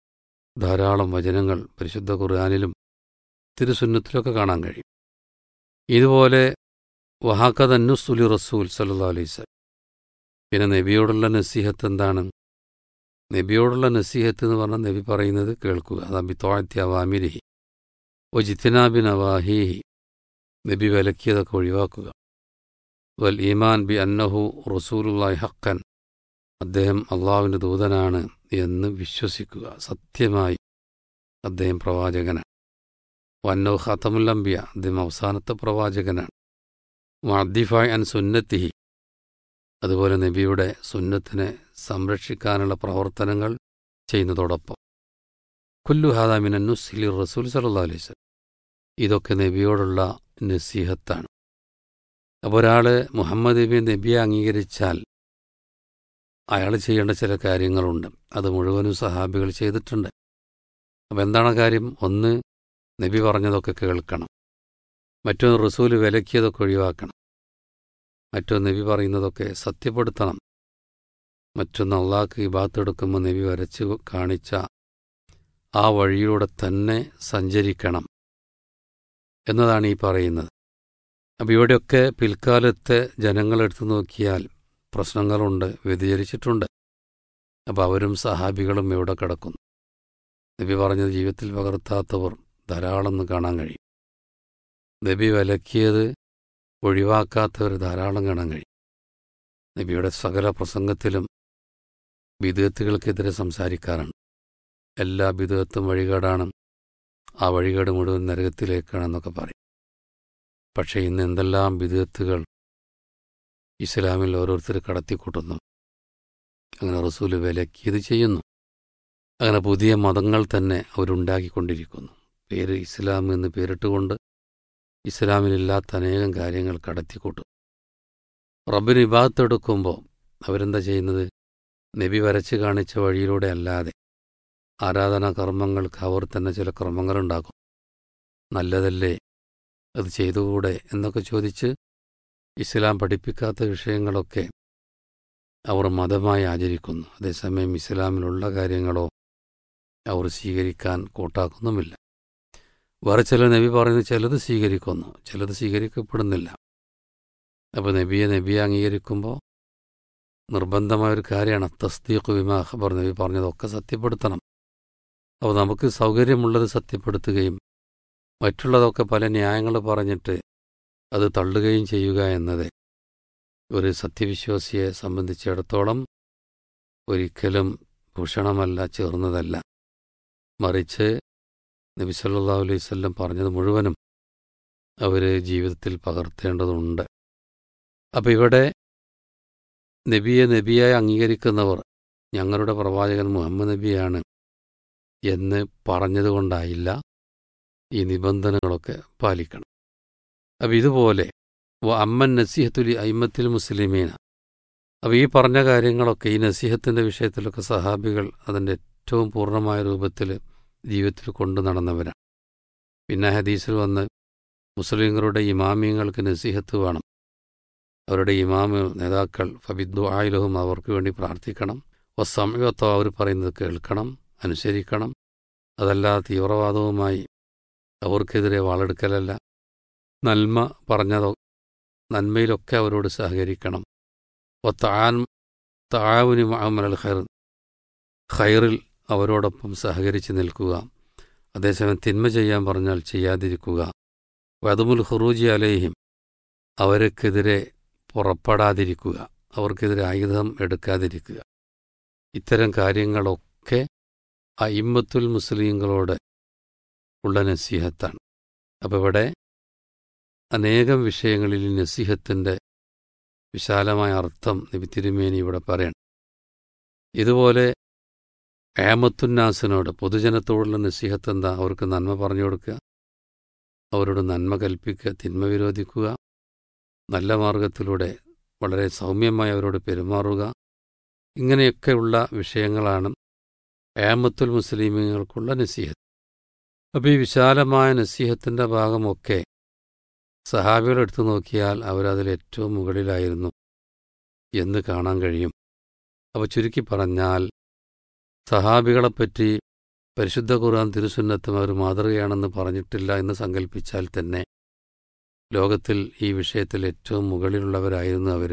Speaker 1: ധാരാളം വചനങ്ങൾ പരിശുദ്ധ ഖുർആാനിലും തിരുസുന്നത്തിലൊക്കെ കാണാൻ കഴിയും ഇതുപോലെ വഹാക്കതന്നുസുലി റസൂൽ സല്ലാ അലൈസ് പിന്നെ നബിയോടുള്ള നസീഹത്ത് എന്താണ് നബിയോടുള്ള നസീഹത്ത് എന്ന് പറഞ്ഞാൽ നബി പറയുന്നത് കേൾക്കുക അതാ ബിത്തോഴത്തി അവാമിരിഹി ഒ ജിത്തിനാബിൻ അവാഹിഹി നബി വിലക്കിയതൊക്കെ ഒഴിവാക്കുക വൽ ഈമാൻ ബി അന്നഹു റസൂലുല്ലാഹി ഹക്കൻ അദ്ദേഹം അള്ളാഹുവിൻ്റെ ദൂതനാണ് എന്ന് വിശ്വസിക്കുക സത്യമായി അദ്ദേഹം പ്രവാചകനാണ് വന്നോ ഖത്തമുല്ലംബിയ അദ്ദേഹം അവസാനത്തെ പ്രവാചകനാണ് മദ്ദിഫായ് അൻ സുന്നത്തിഹി അതുപോലെ നബിയുടെ സുന്നത്തിനെ സംരക്ഷിക്കാനുള്ള പ്രവർത്തനങ്ങൾ ചെയ്യുന്നതോടൊപ്പം കുല്ലു ഹാദാമിൻ നുസ്ലി റസൂൽ സല്ലാ അലൈസ് ഇതൊക്കെ നബിയോടുള്ള നസീഹത്താണ് അപ്പോൾ ഒരാൾ മുഹമ്മദ് നബി നബിയെ അംഗീകരിച്ചാൽ അയാൾ ചെയ്യേണ്ട ചില കാര്യങ്ങളുണ്ട് അത് മുഴുവനും സഹാബികൾ ചെയ്തിട്ടുണ്ട് അപ്പോൾ എന്താണ് കാര്യം ഒന്ന് നബി പറഞ്ഞതൊക്കെ കേൾക്കണം മറ്റൊന്ന് റസൂല് വിലക്കിയതൊക്കെ ഒഴിവാക്കണം മറ്റൊന്ന് നബി പറയുന്നതൊക്കെ സത്യപ്പെടുത്തണം മറ്റൊന്ന് അള്ളാഹ്ക്ക് ഇബാത്തെടുക്കുമ്പോൾ നബി വരച്ച് കാണിച്ച ആ വഴിയിലൂടെ തന്നെ സഞ്ചരിക്കണം എന്നതാണ് ഈ പറയുന്നത് അപ്പോൾ ഇവിടെയൊക്കെ പിൽക്കാലത്തെ ജനങ്ങളെടുത്തു നോക്കിയാൽ പ്രശ്നങ്ങളുണ്ട് വ്യതിചരിച്ചിട്ടുണ്ട് അപ്പോൾ അവരും സഹാബികളും എവിടെ കിടക്കുന്നു നബി പറഞ്ഞത് ജീവിതത്തിൽ പകർത്താത്തവർ ധാരാളം കാണാൻ കഴിയും നബി വിലക്കിയത് ഒഴിവാക്കാത്തവർ ധാരാളം കാണാൻ കഴിയും നബിയുടെ സകല പ്രസംഗത്തിലും വിദഗത്തുകൾക്കെതിരെ സംസാരിക്കാറുണ്ട് എല്ലാ വിദഗത്തും വഴികേടാണ് ആ വഴികേട് മുഴുവൻ നരകത്തിലേക്കാണെന്നൊക്കെ പറയും പക്ഷേ ഇന്ന് എന്തെല്ലാം വിദഗത്തുകൾ ഇസ്ലാമിൽ ഓരോരുത്തർ കടത്തിക്കൂട്ടുന്നു അങ്ങനെ റസൂല് വിലക്കിയത് ചെയ്യുന്നു അങ്ങനെ പുതിയ മതങ്ങൾ തന്നെ അവരുണ്ടാക്കിക്കൊണ്ടിരിക്കുന്നു പേര് ഇസ്ലാം എന്ന് പേരിട്ടുകൊണ്ട് ഇസ്ലാമിലില്ലാത്ത അനേകം കാര്യങ്ങൾ കടത്തിക്കൂട്ടും റബ്ബിന് വിഭാഗത്തെടുക്കുമ്പോൾ അവരെന്താ ചെയ്യുന്നത് നബി വരച്ച് കാണിച്ച വഴിയിലൂടെ അല്ലാതെ ആരാധനാ കർമ്മങ്ങൾക്ക് അവർ തന്നെ ചില കർമ്മങ്ങളുണ്ടാക്കും നല്ലതല്ലേ അത് ചെയ്തുകൂടെ എന്നൊക്കെ ചോദിച്ച് ഇസ്ലാം പഠിപ്പിക്കാത്ത വിഷയങ്ങളൊക്കെ അവർ മതമായി ആചരിക്കുന്നു അതേസമയം ഇസ്ലാമിലുള്ള കാര്യങ്ങളോ അവർ സ്വീകരിക്കാൻ കൂട്ടാക്കുന്നുമില്ല വേറെ ചില നബി പറയുന്നത് ചിലത് സ്വീകരിക്കുന്നു ചിലത് സ്വീകരിക്കപ്പെടുന്നില്ല അപ്പോൾ നബിയെ നബിയെ അംഗീകരിക്കുമ്പോൾ നിർബന്ധമായൊരു കാര്യമാണ് തസ്തീഖ് വിമാ ഖബർ നബി പറഞ്ഞതൊക്കെ സത്യപ്പെടുത്തണം അപ്പോൾ നമുക്ക് സൗകര്യമുള്ളത് സത്യപ്പെടുത്തുകയും മറ്റുള്ളതൊക്കെ പല ന്യായങ്ങൾ പറഞ്ഞിട്ട് അത് തള്ളുകയും ചെയ്യുക എന്നത് ഒരു സത്യവിശ്വാസിയെ സംബന്ധിച്ചിടത്തോളം ഒരിക്കലും ഭൂഷണമല്ല ചേർന്നതല്ല മറിച്ച് നബി സല്ലാ അലൈവല്ലം പറഞ്ഞത് മുഴുവനും അവർ ജീവിതത്തിൽ പകർത്തേണ്ടതുണ്ട് അപ്പം ഇവിടെ നബിയെ നബിയായി അംഗീകരിക്കുന്നവർ ഞങ്ങളുടെ പ്രവാചകൻ മുഹമ്മദ് നബിയാണ് എന്ന് പറഞ്ഞതുകൊണ്ടായില്ല ഈ നിബന്ധനകളൊക്കെ പാലിക്കണം അപ്പം ഇതുപോലെ വ അമ്മൻ നസീഹത്തുലി അയിമത്തിൽ മുസ്ലിമീന അപ്പോൾ ഈ പറഞ്ഞ കാര്യങ്ങളൊക്കെ ഈ നസീഹത്തിൻ്റെ വിഷയത്തിലൊക്കെ സഹാബികൾ അതിൻ്റെ ഏറ്റവും പൂർണ്ണമായ രൂപത്തിൽ ജീവിതത്തിൽ കൊണ്ടു നടന്നവരാണ് പിന്നെ ഹദീസിൽ വന്ന് മുസ്ലിങ്ങളുടെ ഇമാമിയങ്ങൾക്ക് നസീഹത്ത് വേണം അവരുടെ ഇമാമ് നേതാക്കൾ ഫബിദ്ദു ആയിലഹും അവർക്ക് വേണ്ടി പ്രാർത്ഥിക്കണം വസ്സമയത്തോ അവർ പറയുന്നത് കേൾക്കണം അനുസരിക്കണം അതല്ല തീവ്രവാദവുമായി അവർക്കെതിരെ വാളെടുക്കലല്ല നന്മ പറഞ്ഞതോ നന്മയിലൊക്കെ അവരോട് സഹകരിക്കണം ഒത്താൻ താവുനി മഅമൽ ഖൈർ ഖൈറിൽ അവരോടൊപ്പം സഹകരിച്ച് നിൽക്കുക അതേസമയം തിന്മ ചെയ്യാൻ പറഞ്ഞാൽ ചെയ്യാതിരിക്കുക വദമുൽ ഖുറൂജി അലേഹിം അവർക്കെതിരെ പുറപ്പെടാതിരിക്കുക അവർക്കെതിരെ ആയുധം എടുക്കാതിരിക്കുക ഇത്തരം കാര്യങ്ങളൊക്കെ അയിമ്മത്തുൽ മുസ്ലിങ്ങളോട് ഉള്ള നസീഹത്താണ് അപ്പോൾ ഇവിടെ അനേകം വിഷയങ്ങളിൽ ഈ നസീഹത്തിൻ്റെ വിശാലമായ അർത്ഥം നബി തിരുമേനി ഇവിടെ പറയണം ഇതുപോലെ ഏമത്തുന്നാസിനോട് പൊതുജനത്തോടുള്ള നസീഹത്ത് എന്താ അവർക്ക് നന്മ പറഞ്ഞു കൊടുക്കുക അവരോട് നന്മ കൽപ്പിക്കുക തിന്മ വിരോധിക്കുക നല്ല മാർഗത്തിലൂടെ വളരെ സൗമ്യമായി അവരോട് പെരുമാറുക ഇങ്ങനെയൊക്കെയുള്ള വിഷയങ്ങളാണ് ഏമത്തുൽ മുസ്ലിമീങ്ങൾക്കുള്ള നസീഹത്ത് അപ്പോൾ ഈ വിശാലമായ നസീഹത്തിൻ്റെ ഭാഗമൊക്കെ സഹാബികൾ എടുത്തു നോക്കിയാൽ അവരതിൽ ഏറ്റവും മുകളിലായിരുന്നു എന്ന് കാണാൻ കഴിയും അപ്പോൾ ചുരുക്കി പറഞ്ഞാൽ സഹാബികളെപ്പറ്റി പരിശുദ്ധ ഖുർആൻ തിരുസുന്നത്തും അവർ മാതൃകയാണെന്ന് പറഞ്ഞിട്ടില്ല എന്ന് സങ്കല്പിച്ചാൽ തന്നെ ലോകത്തിൽ ഈ വിഷയത്തിൽ ഏറ്റവും മുകളിലുള്ളവരായിരുന്നു അവർ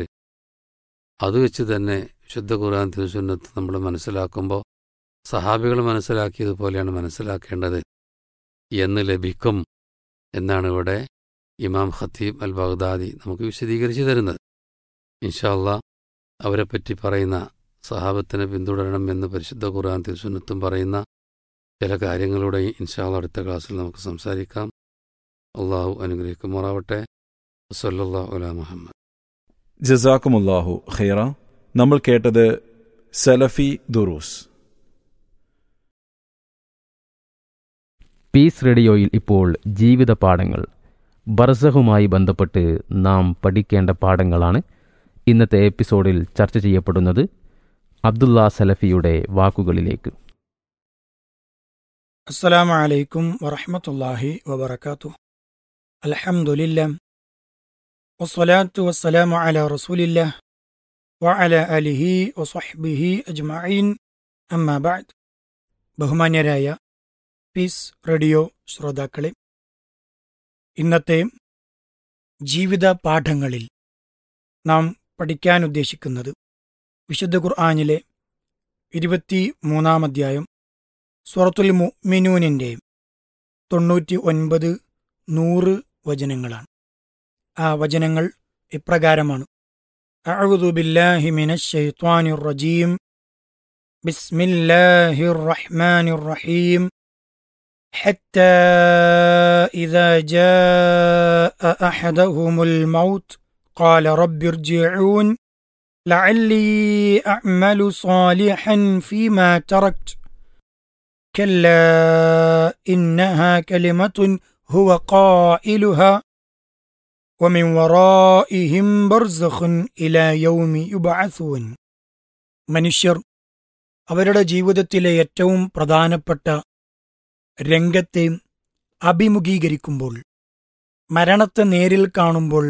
Speaker 1: അത് വെച്ച് തന്നെ വിശുദ്ധ ഖുർആൻ തിരുസുന്നത്ത് നമ്മൾ മനസ്സിലാക്കുമ്പോൾ സഹാബികൾ മനസ്സിലാക്കിയതുപോലെയാണ് മനസ്സിലാക്കേണ്ടത് എന്ന് ലഭിക്കും എന്നാണ് ഇവിടെ ഇമാം ഖത്തീബ് അൽ ബഗ്ദാദി നമുക്ക് വിശദീകരിച്ചു തരുന്നത് ഇൻഷാല്ല അവരെപ്പറ്റി പറയുന്ന സഹാബത്തിനെ പിന്തുടരണം എന്ന് പരിശുദ്ധ ഖുർആൻ തിരുസുന്നത്തും പറയുന്ന ചില കാര്യങ്ങളുടെ ഇൻഷാല്ല അടുത്ത ക്ലാസ്സിൽ നമുക്ക് സംസാരിക്കാം അള്ളാഹു അനുഗ്രഹിക്കുമാറാവട്ടെ വസല്ലാ അല മുഹമ്മദ്
Speaker 2: ജസാക്കുമുല്ലാഹു ഖൈറ നമ്മൾ കേട്ടത് സലഫി ദുറൂസ്
Speaker 3: പീസ് റേഡിയോയിൽ ഇപ്പോൾ ജീവിത പാഠങ്ങൾ ബർസഹുമായി ബന്ധപ്പെട്ട് നാം പഠിക്കേണ്ട പാഠങ്ങളാണ് ഇന്നത്തെ എപ്പിസോഡിൽ ചർച്ച ചെയ്യപ്പെടുന്നത് അബ്ദുള്ള സലഫിയുടെ വാക്കുകളിലേക്ക്
Speaker 4: السلام عليكم ورحمة الله وبركاته الحمد لله والصلاة والسلام على رسول الله وعلى آله وصحبه أجمعين أما بعد ബഹുമാന്യരായ പീസ് റേഡിയോ ശ്രോതാക്കളെ ഇന്നത്തെ ജീവിത പാഠങ്ങളിൽ നാം പഠിക്കാൻ ഉദ്ദേശിക്കുന്നത് വിശുദ്ധ ഖുർആാനിലെ ഇരുപത്തി മൂന്നാം അധ്യായം സൂറത്തുൽ മുഅ്മിനൂനിന്റെ തൊണ്ണൂറ്റി ഒൻപത് നൂറ് വചനങ്ങളാണ് ആ വചനങ്ങൾ ഇപ്രകാരമാണ് أعوذ بالله من الشيطان الرجيم بسم الله الرحمن الرحيم حتى إذا جاء أحدهم الموت قال رب ارجعون لعلي أعمل صالحا فيما تركت كلا إنها كلمة هو قائلها ومن ورائهم برزخ إلى يوم يبعثون മനുഷ്യർ അവരുടെ ജീവിതത്തിലെ ഏറ്റവും പ്രധാനപ്പെട്ട രംഗത്തെ അഭിമുഖീകരിക്കുമ്പോൾ മരണത്തെ നേരിൽ കാണുമ്പോൾ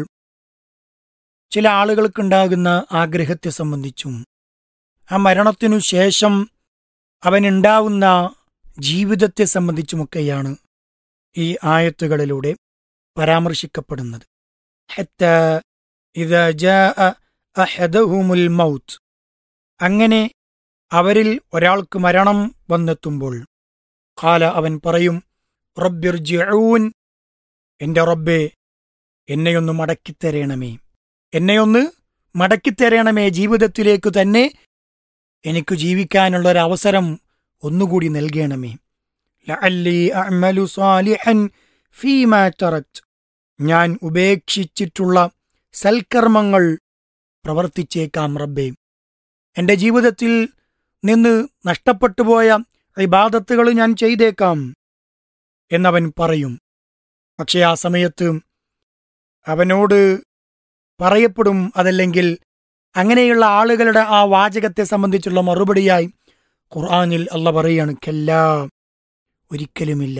Speaker 4: ചില ആളുകൾക്കുണ്ടാകുന്ന ആഗ്രഹത്തെ സംബന്ധിച്ചും ആ മരണത്തിനു ശേഷം അവനുണ്ടാവുന്ന ജീവിതത്തെ സംബന്ധിച്ചുമൊക്കെയാണ് ഈ ആയത്തുകളിലൂടെ പരാമർശിക്കപ്പെടുന്നത് ഹത്ത ഇദാ ജാഅ അഹദഹുമുൽ മൗത്ത് അങ്ങനെ അവരിൽ ഒരാൾക്ക് മരണം വന്നെത്തുമ്പോൾ കാല അവൻ പറയും റബ്ബിർജിഊൻ എന്റെ റബ്ബെ എന്നെയൊന്ന് മടക്കിത്തരേണമേ എന്നെയൊന്ന് മടക്കിത്തരേണമേ ജീവിതത്തിലേക്ക് തന്നെ എനിക്ക് ജീവിക്കാനുള്ള ഒരു അവസരം ഒന്നുകൂടി നൽകണമേ ലഅല്ലി അഅ്മലു സാലിഹൻ ഫീമാ തറക്റ്റ് ഞാൻ ഉപേക്ഷിച്ചിട്ടുള്ള സൽക്കർമ്മങ്ങൾ പ്രവർത്തിച്ചേക്കാം റബ്ബേ എന്റെ ജീവിതത്തിൽ നിന്ന് നഷ്ടപ്പെട്ടുപോയ ഇബാദത്തുകൾ ഞാൻ ചെയ്തേക്കാം എന്നവൻ പറയും പക്ഷേ ആ സമയത്ത് അവനോട് പറയപ്പെടും അതല്ലെങ്കിൽ അങ്ങനെയുള്ള ആളുകളുടെ ആ വാചകത്തെ സംബന്ധിച്ചുള്ള മറുപടിയായി ഖുർആനിൽ അല്ല പറയാണ് കല്ലാ ഒരിക്കലുമില്ല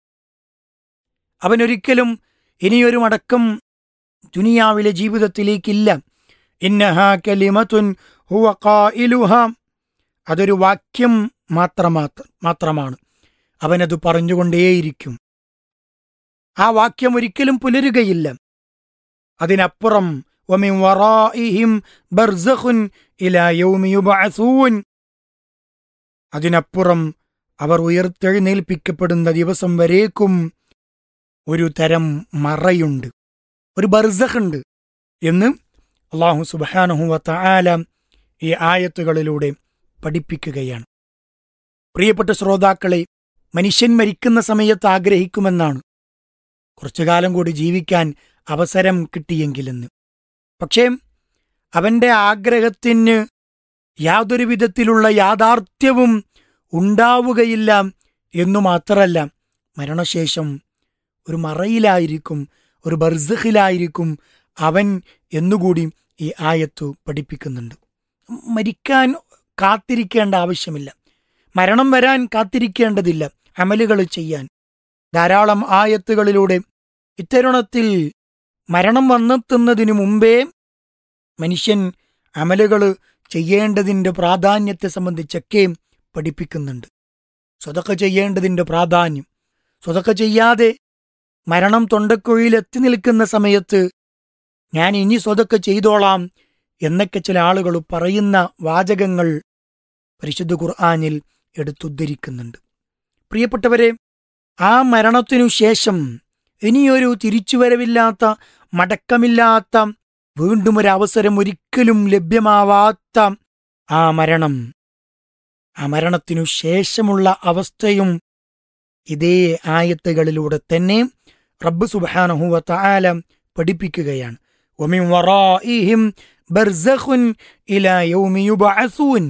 Speaker 4: അവനൊരിക്കലും ഇനിയൊരു മടക്കം ദുനിയാവിലെ ജീവിതത്തിലേക്കില്ല ഇന്നഹ കലിമത്തുൻ ഹുവ ഖായിലുഹ അതൊരു വാക്യം മാത്രമാ മാത്രമാണ് അവനത് പറഞ്ഞുകൊണ്ടേയിരിക്കും ആ വാക്യം ഒരിക്കലും പുലരുകയില്ല അതിനപ്പുറം ومن ورائهم برزخ إلى يوم يبعثون അതിനപ്പുറം അവർ ഉയർത്തെഴുന്നേൽപ്പിക്കപ്പെടുന്ന ദിവസം വരേക്കും ഒരു തരം മറയുണ്ട് ഒരു ബർസഖുണ്ട് എന്ന് അള്ളാഹു സുബാനഹു വല ഈ ആയത്തുകളിലൂടെ പഠിപ്പിക്കുകയാണ് പ്രിയപ്പെട്ട ശ്രോതാക്കളെ മനുഷ്യൻ മരിക്കുന്ന സമയത്ത് ആഗ്രഹിക്കുമെന്നാണ് കുറച്ചു കാലം കൂടി ജീവിക്കാൻ അവസരം കിട്ടിയെങ്കിലെന്ന് പക്ഷേ അവന്റെ ആഗ്രഹത്തിന് യാതൊരു വിധത്തിലുള്ള യാഥാർത്ഥ്യവും ഉണ്ടാവുകയില്ല എന്നു മാത്രമല്ല മരണശേഷം ഒരു മറയിലായിരിക്കും ഒരു ബർസഖിലായിരിക്കും അവൻ എന്നുകൂടി ഈ ആയത്തു പഠിപ്പിക്കുന്നുണ്ട് മരിക്കാൻ കാത്തിരിക്കേണ്ട ആവശ്യമില്ല മരണം വരാൻ കാത്തിരിക്കേണ്ടതില്ല അമലുകൾ ചെയ്യാൻ ധാരാളം ആയത്തുകളിലൂടെ ഇത്തരുണത്തിൽ മരണം വന്നെത്തുന്നതിനു മുമ്പേ മനുഷ്യൻ അമലുകൾ ചെയ്യേണ്ടതിൻ്റെ പ്രാധാന്യത്തെ സംബന്ധിച്ചൊക്കെ പഠിപ്പിക്കുന്നുണ്ട് സ്വതക്ക ചെയ്യേണ്ടതിൻ്റെ പ്രാധാന്യം സ്വതക്ക ചെയ്യാതെ മരണം തൊണ്ടക്കുഴിയിൽ എത്തി നിൽക്കുന്ന സമയത്ത് ഞാൻ ഇനി സ്വതക്ക ചെയ്തോളാം എന്നൊക്കെ ചില ആളുകൾ പറയുന്ന വാചകങ്ങൾ പരിശുദ്ധ ഖുർആാനിൽ എടുത്തുദ്ധരിക്കുന്നുണ്ട് പ്രിയപ്പെട്ടവരെ ആ മരണത്തിനു ശേഷം ഇനിയൊരു തിരിച്ചുവരവില്ലാത്ത മടക്കമില്ലാത്ത വീണ്ടും ഒരു അവസരം ഒരിക്കലും ലഭ്യമാവാത്ത ആ മരണം ആ മരണത്തിനു ശേഷമുള്ള അവസ്ഥയും ഇതേ ആയത്തുകളിലൂടെ തന്നെ റബ്ബ് സുബാനഹുവ ആല പഠിപ്പിക്കുകയാണ് ومن ورائهم برزخ إلى يوم يبعثون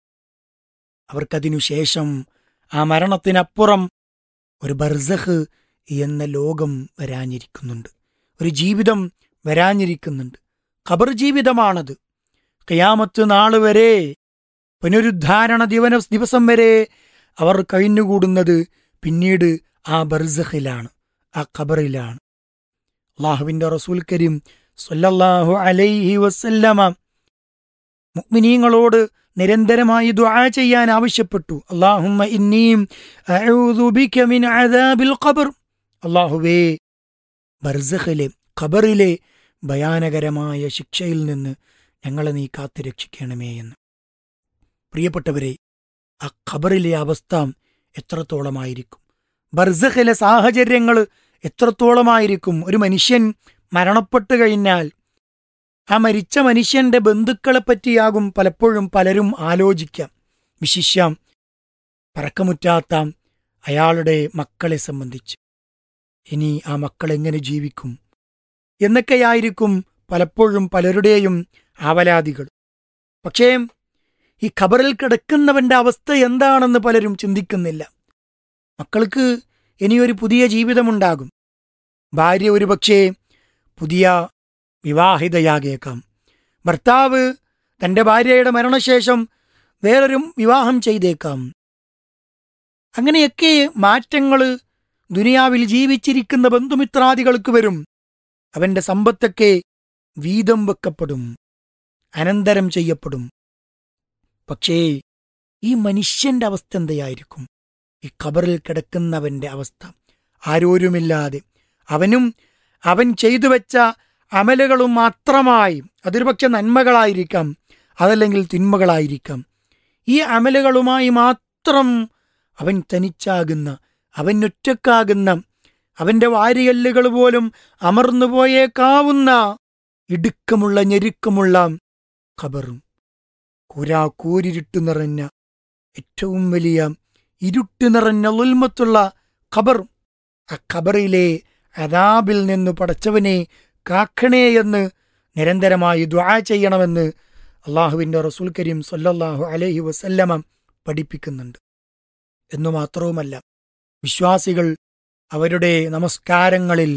Speaker 4: അവർക്കതിനു ശേഷം ആ മരണത്തിനപ്പുറം ഒരു ബർസഖ് എന്ന ലോകം വരാനിരിക്കുന്നുണ്ട് ഒരു ജീവിതം വരാനിരിക്കുന്നുണ്ട് ഖബർ ജീവിതമാണത് കയാമത്ത് നാള് വരെ പുനരുദ്ധാരണ ദിവന ദിവസം വരെ അവർ കഴിഞ്ഞുകൂടുന്നത് പിന്നീട് ആ ബർസഖിലാണ് ആ ഖബറിലാണ് അള്ളാഹുവിന്റെ റസൂൽ കരീം സല്ലല്ലാഹു അലൈഹി വസല്ലമ മുഅ്മിനീങ്ങളോട് നിരന്തരമായി ദുആ ചെയ്യാൻ ആവശ്യപ്പെട്ടു അല്ലാഹുമ്മ ഇന്നീം അഊദു ബിക മിൻ അദാബിൽ ഖബർ അല്ലാഹുവേ ബർസഖിലെ ഖബറിലെ ഭയാനകരമായ ശിക്ഷയിൽ നിന്ന് ഞങ്ങളെ നീ കാത്തു രക്ഷിക്കണമേ എന്ന് പ്രിയപ്പെട്ടവരെ ആ ഖബറിലെ അവസ്ഥ എത്രത്തോളമായിരിക്കും ബർസഖിലെ സാഹചര്യങ്ങൾ എത്രത്തോളമായിരിക്കും ഒരു മനുഷ്യൻ മരണപ്പെട്ടു കഴിഞ്ഞാൽ ആ മരിച്ച മനുഷ്യന്റെ ബന്ധുക്കളെ പറ്റിയാകും പലപ്പോഴും പലരും ആലോചിക്കാം വിശിഷ്യം പറക്കമുറ്റാത്ത അയാളുടെ മക്കളെ സംബന്ധിച്ച് ഇനി ആ മക്കൾ എങ്ങനെ ജീവിക്കും എന്നൊക്കെയായിരിക്കും പലപ്പോഴും പലരുടെയും ആവലാതികൾ പക്ഷേ ഈ ഖബറിൽ കിടക്കുന്നവന്റെ അവസ്ഥ എന്താണെന്ന് പലരും ചിന്തിക്കുന്നില്ല മക്കൾക്ക് ഇനിയൊരു പുതിയ ജീവിതമുണ്ടാകും ഭാര്യ ഒരുപക്ഷേ പുതിയ വിവാഹിതയാകേക്കാം ഭർത്താവ് തന്റെ ഭാര്യയുടെ മരണശേഷം വേറൊരു വിവാഹം ചെയ്തേക്കാം അങ്ങനെയൊക്കെ മാറ്റങ്ങൾ ദുനിയാവിൽ ജീവിച്ചിരിക്കുന്ന ബന്ധുമിത്രാദികൾക്ക് വരും അവന്റെ സമ്പത്തൊക്കെ വീതം വെക്കപ്പെടും അനന്തരം ചെയ്യപ്പെടും പക്ഷേ ഈ മനുഷ്യന്റെ അവസ്ഥ എന്തായിരിക്കും ഈ ഖബറിൽ കിടക്കുന്നവന്റെ അവസ്ഥ ആരോരുമില്ലാതെ അവനും അവൻ ചെയ്തു വെച്ച അമലുകളും മാത്രമായി അതൊരു പക്ഷെ നന്മകളായിരിക്കാം അതല്ലെങ്കിൽ തിന്മകളായിരിക്കാം ഈ അമലുകളുമായി മാത്രം അവൻ തനിച്ചാകുന്ന അവൻ ഒറ്റക്കാകുന്ന അവന്റെ വാരിയല്ലുകൾ പോലും അമർന്നു പോയേക്കാവുന്ന ഇടുക്കമുള്ള ഞെരുക്കമുള്ള ഖബറും കൂരാ കൂരിരുട്ട് നിറഞ്ഞ ഏറ്റവും വലിയ ഇരുട്ട് നിറഞ്ഞ ഉൽമത്തുള്ള ഖബർ ആ ഖബറിലെ അതാബിൽ നിന്ന് പടച്ചവനെ കാക്കണേ എന്ന് നിരന്തരമായി ദ്വാ ചെയ്യണമെന്ന് അള്ളാഹുവിൻ്റെ റസൂൽ കരീം സല്ലല്ലാഹു അലൈഹി വസല്ലമ പഠിപ്പിക്കുന്നുണ്ട് എന്നു മാത്രവുമല്ല വിശ്വാസികൾ അവരുടെ നമസ്കാരങ്ങളിൽ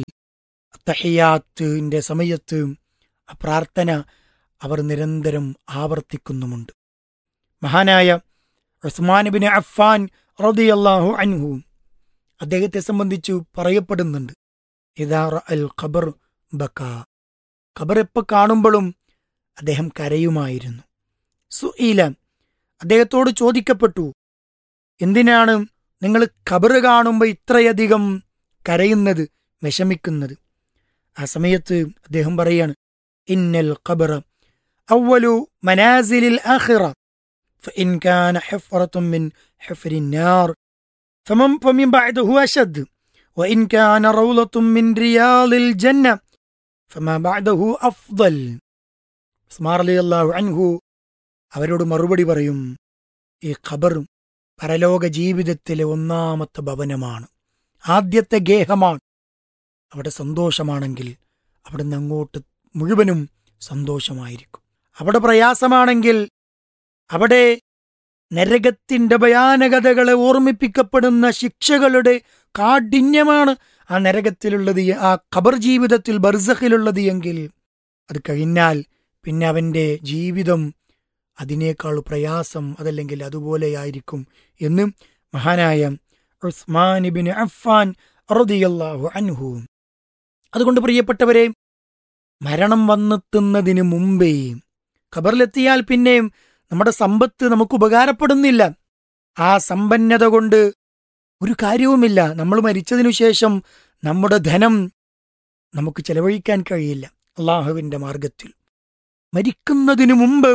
Speaker 4: തഹിയാത്തിന്റെ സമയത്ത് ആ പ്രാർത്ഥന അവർ നിരന്തരം ആവർത്തിക്കുന്നുമുണ്ട് മഹാനായ ഉസ്മാൻ ബിൻ അഫ്ഫാൻ റളിയല്ലാഹു അൻഹു അദ്ദേഹത്തെ സംബന്ധിച്ചു പറയപ്പെടുന്നുണ്ട് ഇതാ അൽ ഖബർ ബക്ക ഖബർ എപ്പോൾ കാണുമ്പോഴും അദ്ദേഹം കരയുമായിരുന്നു സുഈല അദ്ദേഹത്തോട് ചോദിക്കപ്പെട്ടു എന്തിനാണ് നിങ്ങൾ ഖബർ കാണുമ്പോൾ ഇത്രയധികം കരയുന്നത് വിഷമിക്കുന്നത് ആ സമയത്ത് അദ്ദേഹം പറയാണ് ഇന്നൽ ഖബറ അവലു മനാസിലിൽ ആഖിറ فإن كان حفرة من حفر النار فمن فمن بعده أشد وإن كان روضة من رياض الجنة فما بعده أفضل ഉസ്മാർ അലി അള്ളാഹു അൻഹു അവരോട് മറുപടി പറയും ഈ ഖബർ പരലോക ജീവിതത്തിലെ ഒന്നാമത്തെ ഭവനമാണ് ആദ്യത്തെ ഗേഹമാണ് അവിടെ സന്തോഷമാണെങ്കിൽ അവിടെ നിന്ന് അങ്ങോട്ട് മുഴുവനും സന്തോഷമായിരിക്കും അവിടെ പ്രയാസമാണെങ്കിൽ അവിടെ നരകത്തിന്റെ ഭയാനകതകളെ ഓർമ്മിപ്പിക്കപ്പെടുന്ന ശിക്ഷകളുടെ കാഠിന്യമാണ് ആ നരകത്തിലുള്ളത് ആ ഖബർ ജീവിതത്തിൽ ബർസഖിലുള്ളത് എങ്കിൽ അത് കഴിഞ്ഞാൽ പിന്നെ അവന്റെ ജീവിതം അതിനേക്കാൾ പ്രയാസം അതല്ലെങ്കിൽ അതുപോലെയായിരിക്കും എന്ന് മഹാനായ ഉസ്മാൻ ബിൻ അഫ്ഫാൻ റളിയല്ലാഹു അൻഹു അതുകൊണ്ട് പ്രിയപ്പെട്ടവരെ മരണം വന്നെത്തുന്നതിന് മുമ്പേ ഖബറിലെത്തിയാൽ പിന്നെ നമ്മുടെ സമ്പത്ത് നമുക്ക് ഉപകാരപ്പെടുന്നില്ല ആ സമ്പന്നത കൊണ്ട് ഒരു കാര്യവുമില്ല നമ്മൾ മരിച്ചതിനു ശേഷം നമ്മുടെ ധനം നമുക്ക് ചെലവഴിക്കാൻ കഴിയില്ല അള്ളാഹുവിന്റെ മാർഗത്തിൽ മരിക്കുന്നതിനു മുമ്പ്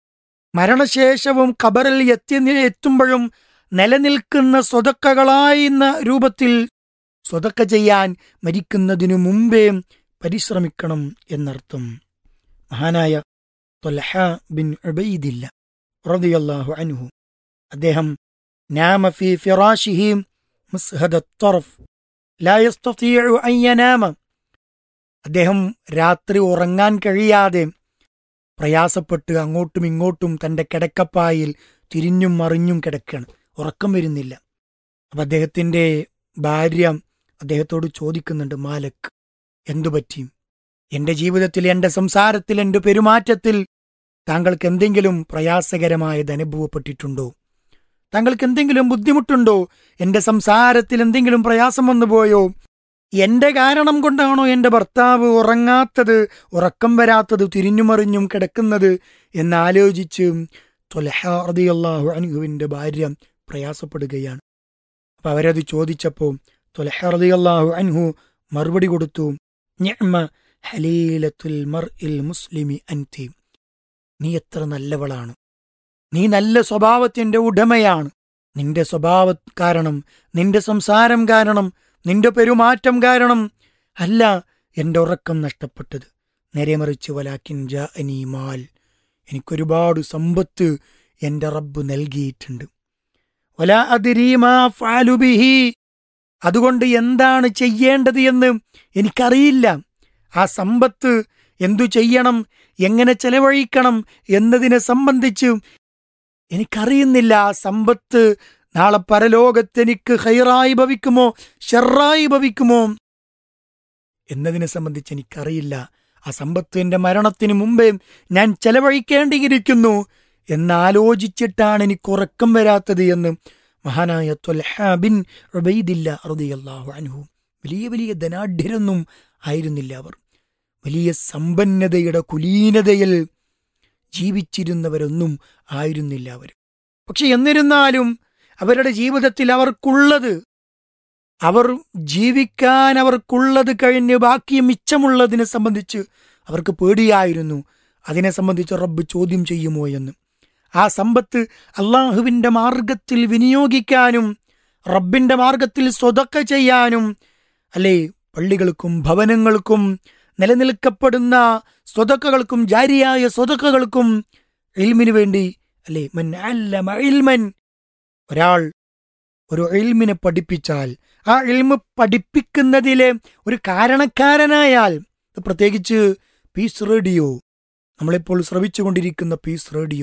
Speaker 4: മരണശേഷവും ഖബറിൽ എത്തി എത്തുമ്പോഴും നിലനിൽക്കുന്ന സ്വതക്കകളായിരുന്ന രൂപത്തിൽ സ്വതക്ക ചെയ്യാൻ മരിക്കുന്നതിനു മുമ്പേ പരിശ്രമിക്കണം എന്നർത്ഥം മഹാനായ ത്വൽഹ ബിൻ ഉബൈദില്ല റളിയല്ലാഹു അൻഹു അദ്ദേഹം നാമ ഫി ഫിറാഷിഹി മുസ്ഹദ ത്വറഫ് ലാ യസ്തതിഉ അൻ യനാമ അദ്ദേഹം രാത്രി ഉറങ്ങാൻ കഴിയാതെ പ്രയാസപ്പെട്ട് അങ്ങോട്ടും ഇങ്ങോട്ടും തന്റെ കിടക്കപ്പായിൽ തിരിഞ്ഞും മറിഞ്ഞും കിടക്കുകയാണ് ഉറക്കം വരുന്നില്ല അപ്പൊ അദ്ദേഹത്തിന്റെ ഭാര്യ അദ്ദേഹത്തോട് ചോദിക്കുന്നുണ്ട് മാലക് എന്തു പറ്റി എന്റെ ജീവിതത്തിൽ എന്റെ സംസാരത്തിൽ എന്റെ പെരുമാറ്റത്തിൽ താങ്കൾക്ക് എന്തെങ്കിലും പ്രയാസകരമായത് അനുഭവപ്പെട്ടിട്ടുണ്ടോ താങ്കൾക്ക് എന്തെങ്കിലും ബുദ്ധിമുട്ടുണ്ടോ എന്റെ സംസാരത്തിൽ എന്തെങ്കിലും പ്രയാസം വന്നുപോയോ എന്റെ കാരണം കൊണ്ടാണോ എന്റെ ഭർത്താവ് ഉറങ്ങാത്തത് ഉറക്കം വരാത്തത് തിരിഞ്ഞുമറിഞ്ഞും കിടക്കുന്നത് എന്നാലോചിച്ച് തൊലഹാദിയല്ലാഹു അനുഹുവിന്റെ ഭാര്യ പ്രയാസപ്പെടുകയാണ് അപ്പൊ അവരത് ചോദിച്ചപ്പോൾ തൊലഹാദിയല്ലാഹു അൻഹു മറുപടി കൊടുത്തു ഞമ്മ ഹലീലത്തുൽ മർ ഇൽ മുസ്ലിമി അൻതി നീ എത്ര നല്ലവളാണ് നീ നല്ല സ്വഭാവത്തിന്റെ ഉടമയാണ് നിന്റെ സ്വഭാവ കാരണം നിന്റെ സംസാരം കാരണം നിന്റെ പെരുമാറ്റം കാരണം അല്ല എന്റെ ഉറക്കം നഷ്ടപ്പെട്ടത് നേരെ മറിച്ച് വലാക്കിൻ ജാ മാൽ എനിക്കൊരുപാട് സമ്പത്ത് എന്റെ റബ്ബ് നൽകിയിട്ടുണ്ട് വല അതിരീമാ ഫാലുബിഹി അതുകൊണ്ട് എന്താണ് ചെയ്യേണ്ടത് എന്ന് എനിക്കറിയില്ല ആ സമ്പത്ത് എന്തു ചെയ്യണം എങ്ങനെ ചെലവഴിക്കണം എന്നതിനെ സംബന്ധിച്ച് എനിക്കറിയുന്നില്ല ആ സമ്പത്ത് നാളെ പരലോകത്ത് എനിക്ക് ഹൈറായി ഭവിക്കുമോ ഷെറായി ഭവിക്കുമോ എന്നതിനെ സംബന്ധിച്ച് എനിക്കറിയില്ല ആ സമ്പത്ത് എന്റെ മരണത്തിന് മുമ്പേ ഞാൻ ചെലവഴിക്കേണ്ടിയിരിക്കുന്നു എന്നാലോചിച്ചിട്ടാണ് എനിക്ക് ഉറക്കം വരാത്തത് എന്ന് മഹാനായ ത്വൽഹാബിൻ റുബൈദില്ല റളിയല്ലാഹു അൻഹു വലിയ വലിയ ധനാഢ്യരൊന്നും ആയിരുന്നില്ല അവർ വലിയ സമ്പന്നതയുടെ കുലീനതയിൽ ജീവിച്ചിരുന്നവരൊന്നും ആയിരുന്നില്ല അവർ പക്ഷെ എന്നിരുന്നാലും അവരുടെ ജീവിതത്തിൽ അവർക്കുള്ളത് അവർ ജീവിക്കാൻ അവർക്കുള്ളത് കഴിഞ്ഞ് ബാക്കി മിച്ചമുള്ളതിനെ സംബന്ധിച്ച് അവർക്ക് പേടിയായിരുന്നു അതിനെ സംബന്ധിച്ച് റബ്ബ് ചോദ്യം ചെയ്യുമോ എന്ന് ആ സമ്പത്ത് അള്ളാഹുവിന്റെ മാർഗത്തിൽ വിനിയോഗിക്കാനും റബ്ബിന്റെ മാർഗത്തിൽ സ്വതക്ക ചെയ്യാനും അല്ലേ പള്ളികൾക്കും ഭവനങ്ങൾക്കും നിലനിൽക്കപ്പെടുന്ന സ്വതക്കകൾക്കും ജാരിയായ സ്വതക്കകൾക്കും ഇൽമിനു വേണ്ടി അല്ലേ മൻ അല്ലമ ഇൽമൻ ഒരാൾ ഒരു ഇൽമിനെ പഠിപ്പിച്ചാൽ ആ ഇൽമ് പഠിപ്പിക്കുന്നതിലെ ഒരു കാരണക്കാരനായാൽ പ്രത്യേകിച്ച് പീസ് റേഡിയോ നമ്മളിപ്പോൾ ശ്രവിച്ചുകൊണ്ടിരിക്കുന്ന പീസ് റേഡിയോ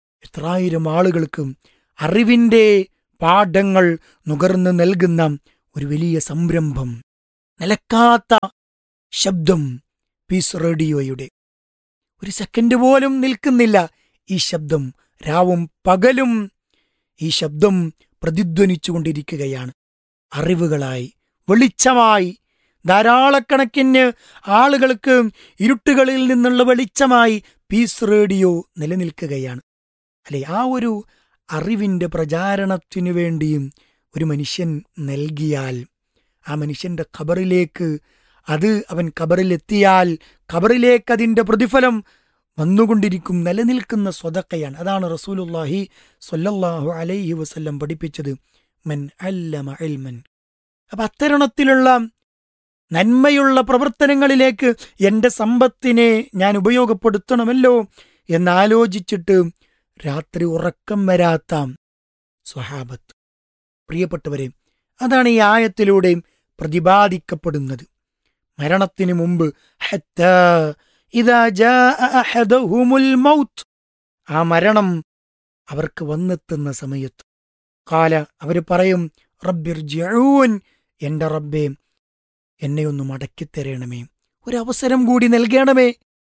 Speaker 4: എത്രായിരം ആളുകൾക്ക് അറിവിന്റെ പാഠങ്ങൾ നുകർന്ന് നൽകുന്ന ഒരു വലിയ സംരംഭം നിലക്കാത്ത ശബ്ദം പീസ് റേഡിയോയുടെ ഒരു സെക്കൻഡ് പോലും നിൽക്കുന്നില്ല ഈ ശബ്ദം രാവും പകലും ഈ ശബ്ദം പ്രതിധ്വനിച്ചുകൊണ്ടിരിക്കുകയാണ് അറിവുകളായി വെളിച്ചമായി ധാരാളക്കണക്കിന് ആളുകൾക്ക് ഇരുട്ടുകളിൽ നിന്നുള്ള വെളിച്ചമായി പീസ് റേഡിയോ നിലനിൽക്കുകയാണ് അല്ലെ ആ ഒരു അറിവിന്റെ പ്രചാരണത്തിനു വേണ്ടിയും ഒരു മനുഷ്യൻ നൽകിയാൽ ആ മനുഷ്യന്റെ ഖബറിലേക്ക് അത് അവൻ ഖബറിലെത്തിയാൽ ഖബറിലേക്ക് അതിന്റെ പ്രതിഫലം വന്നുകൊണ്ടിരിക്കും നിലനിൽക്കുന്ന സ്വതക്കയാണ് അതാണ് റസൂലുല്ലാഹി സ്വല്ലല്ലാഹു അലൈഹി വസല്ലം പഠിപ്പിച്ചത് മൻ അല്ലമ ഇൽമൻ അപ്പൊ അത്തരണത്തിലുള്ള നന്മയുള്ള പ്രവർത്തനങ്ങളിലേക്ക് എന്റെ സമ്പത്തിനെ ഞാൻ ഉപയോഗപ്പെടുത്തണമല്ലോ എന്നാലോചിച്ചിട്ട് രാത്രി ഉറക്കം വരാത്ത സ്വഹാബത്ത് പ്രിയപ്പെട്ടവരെ അതാണ് ഈ ആയത്തിലൂടെയും പ്രതിപാദിക്കപ്പെടുന്നത് മരണത്തിനു മുമ്പ് ഹത്താ ഇദാ ജാഅ അഹദഹുമുൽ മൗത്ത് ആ മരണം അവർക്ക് വന്നെത്തുന്ന സമയത്ത് കാല അവർ പറയും റബ്ബിർ ജഊൻ എന്റെ റബ്ബേ എന്നെ ഒന്ന് മടക്കിത്തരണമേ ഒരവസരം കൂടി നൽകണമേ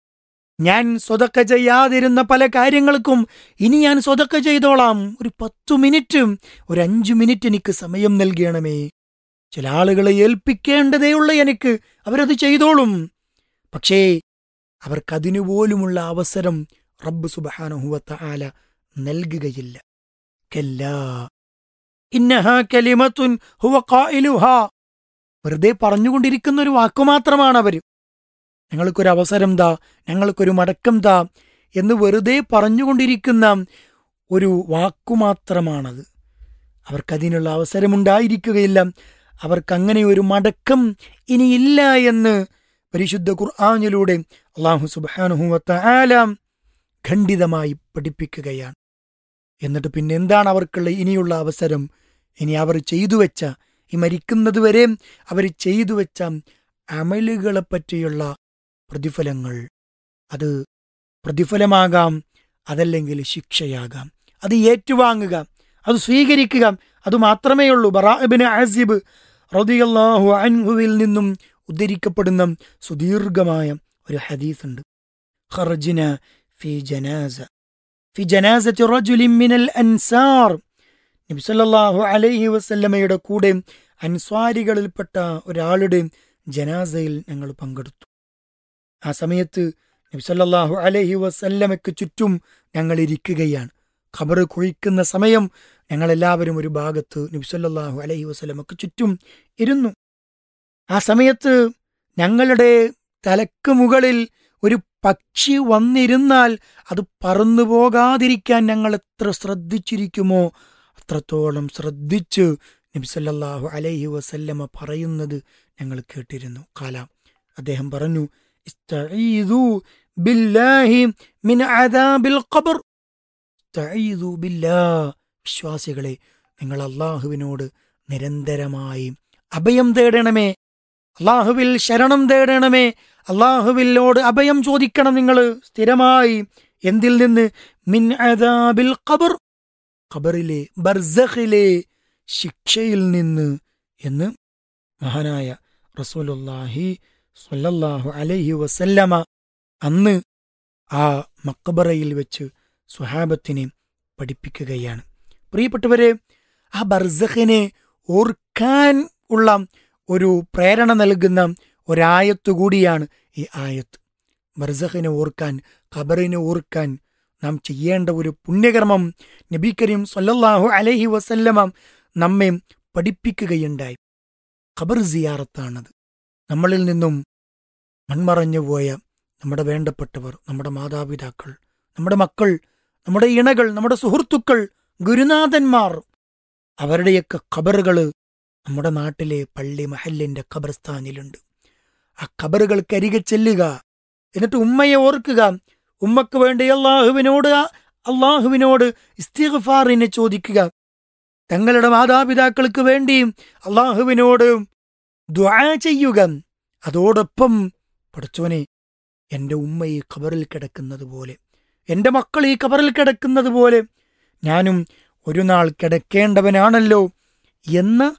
Speaker 4: ഞാൻ സ്വതക്ക ചെയ്യാതിരുന്ന പല കാര്യങ്ങൾക്കും ഇനി ഞാൻ സ്വതക്ക ചെയ്തോളാം ഒരു പത്തു മിനിറ്റ് ഒരു അഞ്ചു മിനിറ്റ് എനിക്ക് സമയം നൽകണമേ ചില ആളുകളെ ഏൽപ്പിക്കേണ്ടതേയുള്ള എനിക്ക് അവരത് ചെയ്തോളും പക്ഷേ അവർക്കതിനു പോലുമുള്ള അവസരം റബ്ബ് സുബഹാനഹുവത്ത ആല നൽകുകയില്ല കല്ലാ ഇന്നഹാ കലിമത്തുൻ ഹുവ ഖായിലുഹാ വെറുതെ പറഞ്ഞുകൊണ്ടിരിക്കുന്ന ഒരു വാക്കുമാത്രമാണ് അവർ ഞങ്ങൾക്കൊരു അവസരം താ ഞങ്ങൾക്കൊരു മടക്കം താ എന്ന് വെറുതെ പറഞ്ഞുകൊണ്ടിരിക്കുന്ന ഒരു വാക്കുമാത്രമാണത് അവർക്കതിനുള്ള അവസരമുണ്ടായിരിക്കുകയില്ല അവർക്കങ്ങനെ ഒരു മടക്കം ഇനിയില്ല എന്ന് പരിശുദ്ധ ഖുർആാനിലൂടെ അള്ളാഹു സുബാനുഹുവത്ത ആലാം ഖണ്ഡിതമായി പഠിപ്പിക്കുകയാണ് എന്നിട്ട് പിന്നെ എന്താണ് അവർക്കുള്ള ഇനിയുള്ള അവസരം ഇനി അവർ ചെയ്തു വെച്ച ഈ മരിക്കുന്നത് വരെ അവർ ചെയ്തു വെച്ച അമലുകളെ പറ്റിയുള്ള പ്രതിഫലങ്ങൾ അത് പ്രതിഫലമാകാം അതല്ലെങ്കിൽ ശിക്ഷയാകാം അത് ഏറ്റുവാങ്ങുക അത് സ്വീകരിക്കുക അത് മാത്രമേ ഉള്ളൂ ബറാബിന് ആസിബ് റദിയല്ലാഹു അൻഹുവിൽ നിന്നും ഉദ്ധരിക്കപ്പെടുന്ന സുദീർഘമായ ഒരു ഹദീസ് ഉണ്ട് ഖർജിന ഫി ജനാസ ഫി ജനാസത്തി റജുലിൻ മിനൽ അൻസാർ നബി സല്ലല്ലാഹു അലൈഹി വസല്ലമയുടെ കൂടെ അൻസ്വാരികളിൽപ്പെട്ട ഒരാളുടെ ജനാസയിൽ ഞങ്ങൾ പങ്കെടുത്തു ആ സമയത്ത് നബി സല്ലല്ലാഹു അലൈഹി വസല്ലമയ്ക്ക് ചുറ്റും ഞങ്ങൾ ഇരിക്കുകയാണ് ഖബർ കുഴിക്കുന്ന സമയം ഞങ്ങളെല്ലാവരും ഒരു ഭാഗത്ത് നബി സല്ലല്ലാഹു അലൈഹി വസല്ലമക്ക് ചുറ്റും ഇരുന്നു ആ സമയത്ത് ഞങ്ങളുടെ തലക്ക് മുകളിൽ ഒരു പക്ഷി വന്നിരുന്നാൽ അത് പറന്നു പോകാതിരിക്കാൻ ഞങ്ങൾ എത്ര ശ്രദ്ധിച്ചിരിക്കുമോ അത്രത്തോളം ശ്രദ്ധിച്ച് നബി സല്ലല്ലാഹു അലൈഹി വസല്ലമ പറയുന്നത് ഞങ്ങൾ കേട്ടിരുന്നു കാല അദ്ദേഹം പറഞ്ഞു ഇസ്തഈദു ബില്ലാഹി മിൻ അദാബിൽ ഖബർ ഇസ്തഈദു ബില്ലാ വിശ്വാസികളെ നിങ്ങൾ അള്ളാഹുവിനോട് നിരന്തരമായി അഭയം തേടണമേ അള്ളാഹുവിൽ ശരണം തേടണമേ അള്ളാഹുവിനോട് അഭയം ചോദിക്കണം നിങ്ങൾ സ്ഥിരമായി എന്തിൽ നിന്ന് മിൻ അദാബിൽ ഖബർ ഖബറിലെ ബർസഖിലെ ശിക്ഷയിൽ നിന്ന് എന്ന് മഹാനായ റസൂലുല്ലാഹി സ്വല്ലല്ലാഹു അലൈഹി വസല്ലമ അന്ന് ആ മക്കബറയിൽ വെച്ച് സ്വഹാബത്തിനെ പഠിപ്പിക്കുകയാണ് പ്രിയപ്പെട്ടവരെ ആ ബർസഖിനെ ഓർക്കാൻ ഉള്ള ഒരു പ്രേരണ നൽകുന്ന ഒരായത്തു കൂടിയാണ് ഈ ആയത്ത് ബർസഖിനെ ഓർക്കാൻ ഖബറിനെ ഓർക്കാൻ നാം ചെയ്യേണ്ട ഒരു പുണ്യകർമ്മം നബി കരീം സല്ലല്ലാഹു അലൈഹി വസല്ലമ നമ്മെ പഠിപ്പിക്കുകയുണ്ടായി ഖബർ സിയാറത്താണത് നമ്മളിൽ നിന്നും മൺമറഞ്ഞു പോയ നമ്മുടെ വേണ്ടപ്പെട്ടവർ നമ്മുടെ മാതാപിതാക്കൾ നമ്മുടെ മക്കൾ നമ്മുടെ ഇണകൾ നമ്മുടെ സുഹൃത്തുക്കൾ ഗുരുനാഥന്മാർ അവരുടെയൊക്കെ ഖബറുകൾ നമ്മുടെ നാട്ടിലെ പള്ളി മഹല്ലിന്റെ ഖബർസ്ഥാനിലുണ്ട് ആ ഖബറുകൾക്കരികെ ചെല്ലുക എന്നിട്ട് ഉമ്മയെ ഓർക്കുക ഉമ്മക്ക് വേണ്ടി അള്ളാഹുവിനോട് അള്ളാഹുവിനോട് ഇസ്തിഗ്ഫാറിനെ ചോദിക്കുക തങ്ങളുടെ മാതാപിതാക്കൾക്ക് വേണ്ടി അള്ളാഹുവിനോട് ദ്വാ ചെയ്യുക അതോടൊപ്പം പഠിച്ചോനെ എന്റെ ഉമ്മ ഈ ഖബറിൽ കിടക്കുന്നത് പോലെ എന്റെ മക്കൾ ഈ ഖബറിൽ കിടക്കുന്നത് പോലെ ഞാനും ഒരു നാൾ കിടക്കേണ്ടവനാണല്ലോ എന്ന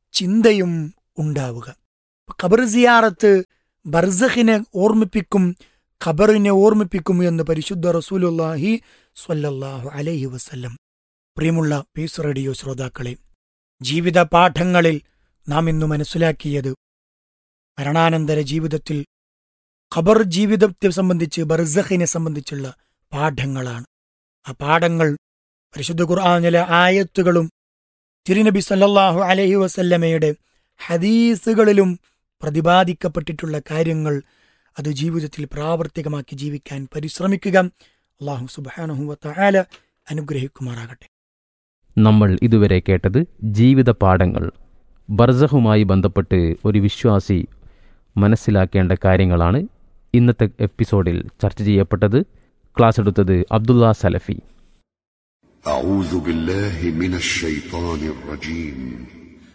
Speaker 4: ചിന്തയും ഉണ്ടാവുക ഖബർ സിയാറത്ത് ബർസഖിനെ ഓർമ്മിപ്പിക്കും ഖബറിനെ ഓർമ്മിപ്പിക്കും എന്ന് പരിശുദ്ധ റസൂലുല്ലാഹി സ്വല്ലല്ലാഹു അലൈഹി വസല്ലം പ്രിയമുള്ള പീസ് റേഡിയോ ശ്രോതാക്കളെ ജീവിത പാഠങ്ങളിൽ നാം ഇന്ന് മനസ്സിലാക്കിയത് മരണാനന്തര ജീവിതത്തിൽ ഖബർ ജീവിതത്തെ സംബന്ധിച്ച് ബർസഖിനെ സംബന്ധിച്ചുള്ള പാഠങ്ങളാണ് ആ പാഠങ്ങൾ പരിശുദ്ധ ഖുർആാനിലെ ആയത്തുകളും തിരുനബി സല്ലല്ലാഹു അലൈഹി വസല്ലമയുടെ ഹദീസുകളിലും പ്രതിപാദിക്കപ്പെട്ടിട്ടുള്ള കാര്യങ്ങൾ അത് ജീവിതത്തിൽ പ്രാവർത്തികമാക്കി ജീവിക്കാൻ പരിശ്രമിക്കുക അള്ളാഹു സുബാനഹു വത്തആല അനുഗ്രഹിക്കുമാറാകട്ടെ
Speaker 3: നമ്മൾ ഇതുവരെ കേട്ടത് ജീവിത പാഠങ്ങൾ ബർസഹുമായി ബന്ധപ്പെട്ട് ഒരു വിശ്വാസി മനസ്സിലാക്കേണ്ട കാര്യങ്ങളാണ് ഇന്നത്തെ എപ്പിസോഡിൽ ചർച്ച ചെയ്യപ്പെട്ടത് ക്ലാസ് എടുത്തത് അബ്ദുള്ള സലഫി
Speaker 5: أعوذ بالله من الشيطان الرجيم